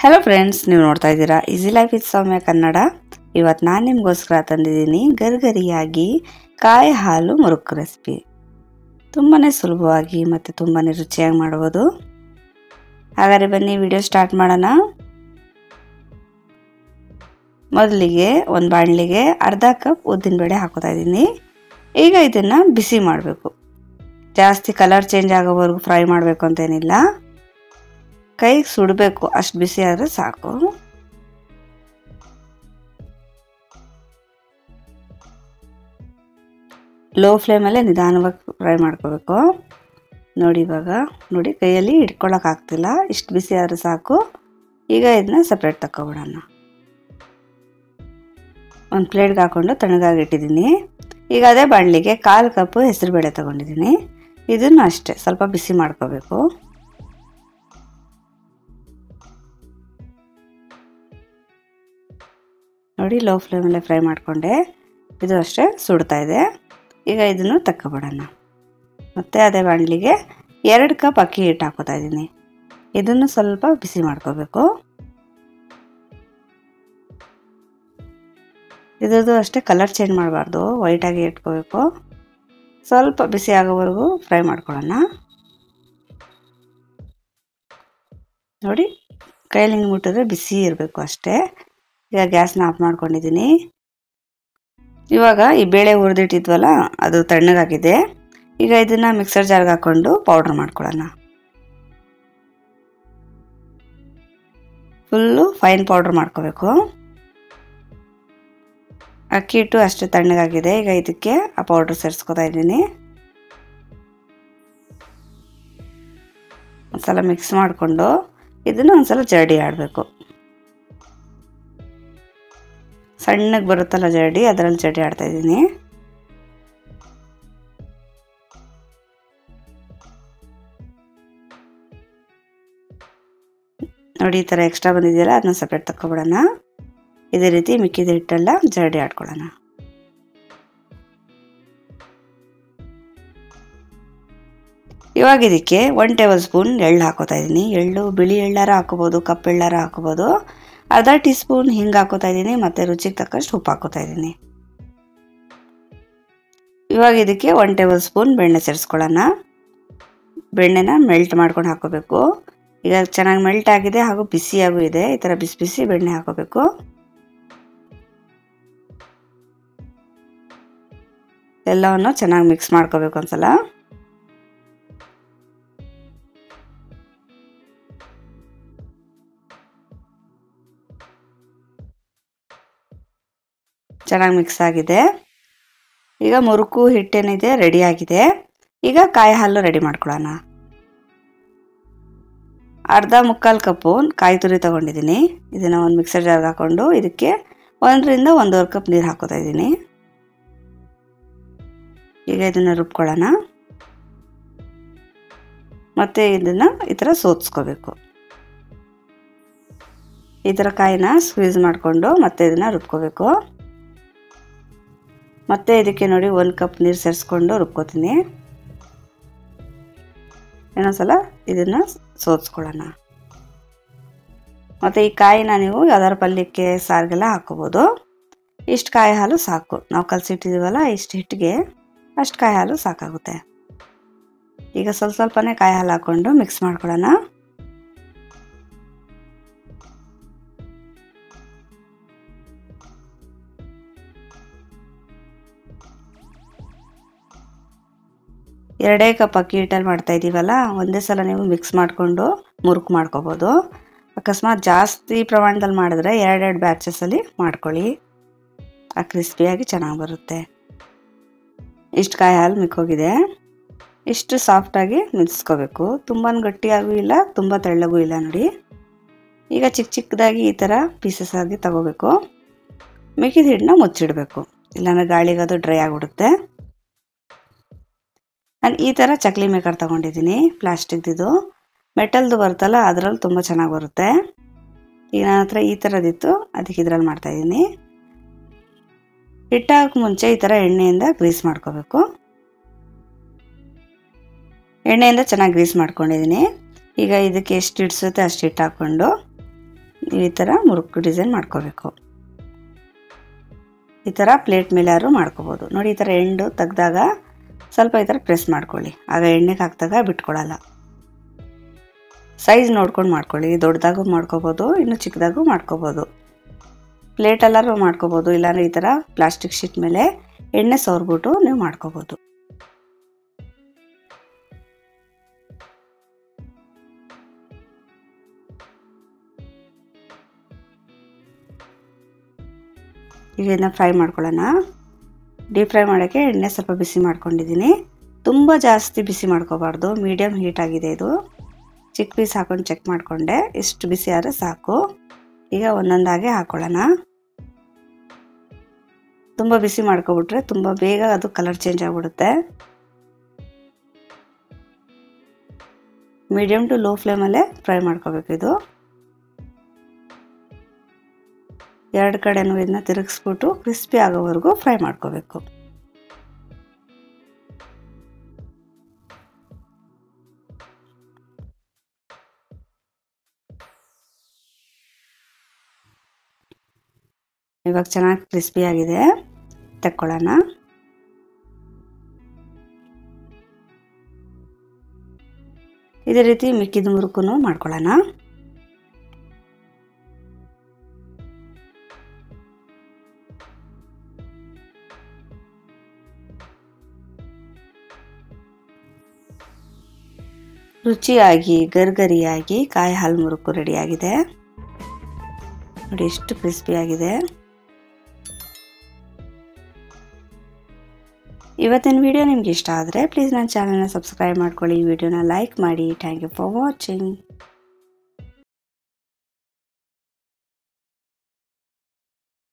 hello friends ನೀವು ನೋಡ್ತಾ ಇದ್ದೀರಾ easy life is Soumya Kannada ಇವತ್ತು ನಾನು ನಿಮಗೋಸ್ಕರ ತಂದಿದ್ದೀನಿ ಗರಿಗರಿಯಾಗಿ ಕಾಯಿ ಹಾಲು ಮುರುಕು ರೆಸಿಪಿ ತುಂಬಾ ಸುಲಭವಾಗಿ ಮತ್ತು ತುಂಬಾ ರುಚಿಯಾಗಿ ಮಾಡ್ಬೋದು ಹಾಗಾದರೆ ಬನ್ನಿ ವಿಡಿಯೋ ಸ್ಟಾರ್ಟ್ ಮಾಡೋಣ ಮೊದಲಿಗೆ ಒಂದು ಬಾಣಲಿಗೆ ಅರ್ಧ ಕಪ್ ಉದ್ದಿನಬೇಳೆ ಹಾಕೋತಾ ಇದ್ದೀನಿ ಈಗ ಇದನ್ನು ಬಿಸಿ ಮಾಡಬೇಕು ಜಾಸ್ತಿ ಕಲರ್ ಚೇಂಜ್ ಆಗೋವರೆಗೂ ಫ್ರೈ ಮಾಡಬೇಕು ಅಂತೇನಿಲ್ಲ ಕೈಗೆ ಸುಡಬೇಕು ಅಷ್ಟು ಬಿಸಿ ಆದರೆ ಸಾಕು ಲೋ ಫ್ಲೇಮಲ್ಲೇ ನಿಧಾನವಾಗಿ ಫ್ರೈ ಮಾಡ್ಕೋಬೇಕು ನೋಡಿ ಇವಾಗ ನೋಡಿ ಕೈಯಲ್ಲಿ ಆಗ್ತಿಲ್ಲ ಇಷ್ಟು ಬಿಸಿ ಆದರೆ ಸಾಕು ಈಗ ಇದನ್ನ ಸಪ್ರೇಟ್ ತಗೊಬಿಡೋಣ ಒಂದು ಪ್ಲೇಟ್ಗೆ ಹಾಕ್ಕೊಂಡು ತಣ್ಣಗಾಗಿ ಇಟ್ಟಿದ್ದೀನಿ ಈಗ ಅದೇ ಬಾಣಲಿಗೆ ಕಾಲು ಕಪ್ಪು ಹೆಸರುಬೇಳೆ ತೊಗೊಂಡಿದ್ದೀನಿ ಇದನ್ನು ಅಷ್ಟೇ ಸ್ವಲ್ಪ ಬಿಸಿ ಮಾಡ್ಕೋಬೇಕು ನೋಡಿ ಲೋ ಫ್ಲೇಮಲ್ಲೇ ಫ್ರೈ ಮಾಡಿಕೊಂಡೆ ಇದು ಅಷ್ಟೇ ಸುಡ್ತಾ ಇದೆ ಈಗ ಇದನ್ನು ತಕ್ಕೊಬಿಡೋಣ ಮತ್ತು ಅದೇ ಬಾಣಲಿಗೆ ಎರಡು ಕಪ್ ಅಕ್ಕಿ ಹಿಟ್ಟು ಹಾಕೋತಾ ಇದ್ದೀನಿ ಇದನ್ನು ಸ್ವಲ್ಪ ಬಿಸಿ ಮಾಡ್ಕೋಬೇಕು ಇದ್ರದ್ದು ಅಷ್ಟೇ ಕಲರ್ ಚೇಂಜ್ ಮಾಡಬಾರ್ದು ವೈಟಾಗಿ ಇಟ್ಕೋಬೇಕು ಸ್ವಲ್ಪ ಬಿಸಿ ಆಗೋವರೆಗೂ ಫ್ರೈ ಮಾಡ್ಕೊಳ್ಳೋಣ ನೋಡಿ ಕೈಲಿ ಹಿಂಗೆ ಮುಟ್ಟಿದ್ರೆ ಬಿಸಿ ಇರಬೇಕು ಅಷ್ಟೇ ಈಗ ಗ್ಯಾಸ್ನ ಆಫ್ ಮಾಡ್ಕೊಂಡಿದ್ದೀನಿ ಇವಾಗ ಈ ಬೇಳೆ ಹುರಿದಿಟ್ಟಿದ್ವಲ್ಲ ಅದು ತಣ್ಣಗಾಗಿದೆ ಈಗ ಇದನ್ನು ಮಿಕ್ಸರ್ ಜಾರ್ಗೆ ಹಾಕ್ಕೊಂಡು ಪೌಡ್ರ್ ಮಾಡ್ಕೊಳ್ಳೋಣ ಫುಲ್ಲು ಫೈನ್ ಪೌಡ್ರ್ ಮಾಡ್ಕೋಬೇಕು ಅಕ್ಕಿ ಹಿಟ್ಟು ಅಷ್ಟೇ ತಣ್ಣಗಾಗಿದೆ ಈಗ ಇದಕ್ಕೆ ಆ ಪೌಡ್ರ್ ಸೇರಿಸ್ಕೊತಾ ಇದ್ದೀನಿ ಒಂದ್ಸಲ ಮಿಕ್ಸ್ ಮಾಡಿಕೊಂಡು ಇದನ್ನು ಒಂದ್ಸಲ ಜರಡಿ ಆಡಬೇಕು ಸಣ್ಣಗೆ ಬರುತ್ತಲ್ಲ ಜರಡಿ ಅದರಲ್ಲಿ ಜರಡಿ ಆಡ್ತಾ ಇದ್ದೀನಿ ನೋಡಿ ಈ ಥರ ಎಕ್ಸ್ಟ್ರಾ ಬಂದಿದೆಯಲ್ಲ ಅದನ್ನ ಸಪ್ರೇಟ್ ತಗೊಬಿಡೋಣ ಇದೇ ರೀತಿ ಮಿಕ್ಕಿದ ಹಿಟ್ಟೆಲ್ಲ ಜರಡಿ ಆಡ್ಕೊಳ್ಳೋಣ ಇವಾಗ ಇದಕ್ಕೆ ಒನ್ ಟೇಬಲ್ ಸ್ಪೂನ್ ಎಳ್ಳು ಹಾಕೋತಾ ಇದ್ದೀನಿ ಎಳ್ಳು ಬಿಳಿ ಎಳ್ಳಾರ ಹಾಕೋಬೋದು ಕಪ್ಪು ಎಳ್ಳಾರ ಹಾಕೋಬೋದು ಅರ್ಧ ಟೀ ಸ್ಪೂನ್ ಹಿಂಗೆ ಹಾಕೋತಾ ಇದ್ದೀನಿ ಮತ್ತು ರುಚಿಗೆ ತಕ್ಕಷ್ಟು ಉಪ್ಪು ಹಾಕೋತಾ ಇದ್ದೀನಿ ಇವಾಗ ಇದಕ್ಕೆ ಒನ್ ಟೇಬಲ್ ಸ್ಪೂನ್ ಬೆಣ್ಣೆ ಸೇರಿಸ್ಕೊಳ್ಳೋಣ ಬೆಣ್ಣೆನ ಮೆಲ್ಟ್ ಮಾಡ್ಕೊಂಡು ಹಾಕೋಬೇಕು ಈಗ ಚೆನ್ನಾಗಿ ಮೆಲ್ಟ್ ಆಗಿದೆ ಹಾಗೂ ಬಿಸಿಯಾಗೂ ಇದೆ ಈ ಥರ ಬಿಸಿ ಬಿಸಿ ಬೆಣ್ಣೆ ಹಾಕೋಬೇಕು ಎಲ್ಲವನ್ನು ಚೆನ್ನಾಗಿ ಮಿಕ್ಸ್ ಮಾಡ್ಕೋಬೇಕು ಒಂದ್ಸಲ ಚೆನ್ನಾಗಿ ಮಿಕ್ಸ್ ಆಗಿದೆ ಈಗ ಮುರುಕು ಹಿಟ್ಟೇನಿದೆ ರೆಡಿ ಆಗಿದೆ ಈಗ ಕಾಯಿ ಹಾಲು ರೆಡಿ ಮಾಡ್ಕೊಳ್ಳೋಣ ಅರ್ಧ ಮುಕ್ಕಾಲು ಕಪ್ಪು ಕಾಯಿ ತುರಿ ತೊಗೊಂಡಿದ್ದೀನಿ ಇದನ್ನು ಒಂದು ಮಿಕ್ಸರ್ ಜಾರ್ಗೆ ಹಾಕ್ಕೊಂಡು ಇದಕ್ಕೆ ಒಂದರಿಂದ ಒಂದೂವರೆ ಕಪ್ ನೀರು ಹಾಕೋತಾ ಇದ್ದೀನಿ ಈಗ ಇದನ್ನು ರುಬ್ಕೊಳ್ಳೋಣ ಮತ್ತು ಇದನ್ನು ಈ ಥರ ಸೋತ್ಸ್ಕೋಬೇಕು ಈ ಥರ ಕಾಯಿನ ಸ್ಕ್ವೀಸ್ ಮಾಡಿಕೊಂಡು ಮತ್ತೆ ಇದನ್ನು ರುಬ್ಕೋಬೇಕು ಮತ್ತೆ ಇದಕ್ಕೆ ನೋಡಿ ಒಂದು ಕಪ್ ನೀರು ಸೇರಿಸ್ಕೊಂಡು ರುಬ್ಕೋತೀನಿ ಇನ್ನೊಂದ್ಸಲ ಇದನ್ನು ಸೋತ್ಸ್ಕೊಳ್ಳೋಣ ಮತ್ತು ಈ ಕಾಯಿನ ನೀವು ಯಾವ್ದಾದ್ರು ಪಲ್ಯಕ್ಕೆ ಸಾರಿಗೆಲ್ಲ ಹಾಕೋಬೋದು ಇಷ್ಟು ಕಾಯಿ ಹಾಲು ಸಾಕು ನಾವು ಕಲಸಿಟ್ಟಿದ್ದೀವಲ್ಲ ಇಷ್ಟು ಹಿಟ್ಟಿಗೆ ಅಷ್ಟು ಕಾಯಿ ಹಾಲು ಸಾಕಾಗುತ್ತೆ ಈಗ ಸ್ವಲ್ಪ ಸ್ವಲ್ಪನೇ ಕಾಯಿ ಹಾಲು ಹಾಕ್ಕೊಂಡು ಮಿಕ್ಸ್ ಮಾಡ್ಕೊಳ್ಳೋಣ ಎರಡೇ ಕಪ್ ಅಕ್ಕಿ ಹಿಟ್ಟಲ್ಲಿ ಮಾಡ್ತಾ ಇದ್ದೀವಲ್ಲ ಒಂದೇ ಸಲ ನೀವು ಮಿಕ್ಸ್ ಮಾಡಿಕೊಂಡು ಮುರುಕು ಮಾಡ್ಕೋಬೋದು ಅಕಸ್ಮಾತ್ ಜಾಸ್ತಿ ಪ್ರಮಾಣದಲ್ಲಿ ಮಾಡಿದ್ರೆ ಎರಡೆರಡು ಬ್ಯಾಚಸಲ್ಲಿ ಮಾಡ್ಕೊಳ್ಳಿ ಆ ಕ್ರಿಸ್ಪಿಯಾಗಿ ಚೆನ್ನಾಗಿ ಬರುತ್ತೆ ಇಷ್ಟು ಕಾಯಿ ಹಾಲು ಮಿಕ್ಕೋಗಿದೆ ಇಷ್ಟು ಸಾಫ್ಟಾಗಿ ಮಿಕ್ಸ್ಕೋಬೇಕು ತುಂಬ ಗಟ್ಟಿಯಾಗೂ ಇಲ್ಲ ತುಂಬ ತೆಳ್ಳಗೂ ಇಲ್ಲ ನೋಡಿ ಈಗ ಚಿಕ್ಕ ಚಿಕ್ಕದಾಗಿ ಈ ಥರ ಪೀಸಸ್ ಆಗಿ ತಗೋಬೇಕು ಮಿಕ್ಕಿದ ಹಿಟ್ಟನ್ನ ಮುಚ್ಚಿಡಬೇಕು ಇಲ್ಲಾಂದರೆ ಗಾಳಿಗೆ ಅದು ಡ್ರೈ ಆಗಿಬಿಡುತ್ತೆ ನಾನು ಈ ಥರ ಚಕ್ಲಿ ಮೇಕರ್ ತೊಗೊಂಡಿದ್ದೀನಿ ಪ್ಲಾಸ್ಟಿಕ್ದಿದು ಮೆಟಲ್ದು ಬರುತ್ತಲ್ಲ ಅದರಲ್ಲಿ ತುಂಬ ಚೆನ್ನಾಗಿ ಬರುತ್ತೆ ಈಗ ನನ್ನ ಹತ್ರ ಈ ಥರದಿತ್ತು ಅದಕ್ಕೆ ಇದ್ರಲ್ಲಿ ಮಾಡ್ತಾಯಿದ್ದೀನಿ ಹಿಟ್ಟಾಗಕ್ಕೆ ಮುಂಚೆ ಈ ಥರ ಎಣ್ಣೆಯಿಂದ ಗ್ರೀಸ್ ಮಾಡ್ಕೋಬೇಕು ಎಣ್ಣೆಯಿಂದ ಚೆನ್ನಾಗಿ ಗ್ರೀಸ್ ಮಾಡ್ಕೊಂಡಿದ್ದೀನಿ ಈಗ ಇದಕ್ಕೆ ಎಷ್ಟು ಹಿಡ್ಸುತ್ತೆ ಅಷ್ಟು ಹಿಟ್ಟು ಹಾಕ್ಕೊಂಡು ನೀವು ಈ ಥರ ಮುರುಕು ಡಿಸೈನ್ ಮಾಡ್ಕೋಬೇಕು ಈ ಥರ ಪ್ಲೇಟ್ ಮೇಲಾದ್ರು ಮಾಡ್ಕೋಬೋದು ನೋಡಿ ಈ ಥರ ಎಂಡು ತೆಗ್ದಾಗ ಸ್ವಲ್ಪ ಈ ಥರ ಪ್ರೆಸ್ ಮಾಡ್ಕೊಳ್ಳಿ ಆಗ ಎಣ್ಣೆಗೆ ಹಾಕಿದಾಗ ಬಿಟ್ಕೊಳ್ಳಲ್ಲ ಸೈಜ್ ನೋಡ್ಕೊಂಡು ಮಾಡ್ಕೊಳ್ಳಿ ದೊಡ್ಡದಾಗೂ ಮಾಡ್ಕೋಬೋದು ಇನ್ನು ಚಿಕ್ಕದಾಗೂ ಮಾಡ್ಕೋಬೋದು ಪ್ಲೇಟೆಲ್ಲರೂ ಮಾಡ್ಕೋಬೋದು ಇಲ್ಲಾಂದರೆ ಈ ಥರ ಪ್ಲಾಸ್ಟಿಕ್ ಶೀಟ್ ಮೇಲೆ ಎಣ್ಣೆ ಸವರ್ಬಿಟ್ಟು ನೀವು ಮಾಡ್ಕೋಬೋದು ಈಗ ಇದನ್ನ ಫ್ರೈ ಮಾಡ್ಕೊಳ್ಳೋಣ ಡೀಪ್ ಫ್ರೈ ಮಾಡೋಕ್ಕೆ ಎಣ್ಣೆ ಸ್ವಲ್ಪ ಬಿಸಿ ಮಾಡ್ಕೊಂಡಿದ್ದೀನಿ ತುಂಬ ಜಾಸ್ತಿ ಬಿಸಿ ಮಾಡ್ಕೋಬಾರ್ದು ಮೀಡಿಯಮ್ ಹೀಟ್ ಆಗಿದೆ ಇದು ಚಿಕ್ಕ ಪೀಸ್ ಹಾಕೊಂಡು ಚೆಕ್ ಮಾಡಿಕೊಂಡೆ ಇಷ್ಟು ಬಿಸಿ ಆದರೆ ಸಾಕು ಈಗ ಒಂದೊಂದಾಗೆ ಹಾಕೊಳ್ಳೋಣ ತುಂಬ ಬಿಸಿ ಮಾಡ್ಕೊಬಿಟ್ರೆ ತುಂಬ ಬೇಗ ಅದು ಕಲರ್ ಚೇಂಜ್ ಆಗಿಬಿಡುತ್ತೆ ಮೀಡಿಯಮ್ ಟು ಲೋ ಫ್ಲೇಮಲ್ಲೇ ಫ್ರೈ ಮಾಡ್ಕೋಬೇಕು ಇದು ಎರಡು ಕಡೆನೂ ಇದನ್ನ ತಿರುಗಿಸ್ಬಿಟ್ಟು ಕ್ರಿಸ್ಪಿ ಆಗೋವರೆಗೂ ಫ್ರೈ ಮಾಡ್ಕೋಬೇಕು ಇವಾಗ ಚೆನ್ನಾಗಿ ಕ್ರಿಸ್ಪಿ ಆಗಿದೆ ತಕ್ಕೊಳ್ಳೋಣ ಇದೇ ರೀತಿ ಮಿಕ್ಕಿದ ಮುರುಕು ಮಾಡ್ಕೊಳ್ಳೋಣ ರುಚಿಯಾಗಿ ಗರ್ಗರಿಯಾಗಿ ಕಾಯಿ ಹಾಲು ಮುರುಕು ರೆಡಿಯಾಗಿದೆ ನೋಡಿ ಎಷ್ಟು ಕ್ರಿಸ್ಪಿಯಾಗಿದೆ ಇವತ್ತಿನ ವಿಡಿಯೋ ನಿಮ್ಗೆ ಇಷ್ಟ ಆದರೆ ಪ್ಲೀಸ್ ನನ್ನ ಚಾನಲ್ನ ಸಬ್ಸ್ಕ್ರೈಬ್ ಮಾಡ್ಕೊಳ್ಳಿ ವಿಡಿಯೋನ ಲೈಕ್ ಮಾಡಿ ಥ್ಯಾಂಕ್ ಯು ಫಾರ್ ವಾಚಿಂಗ್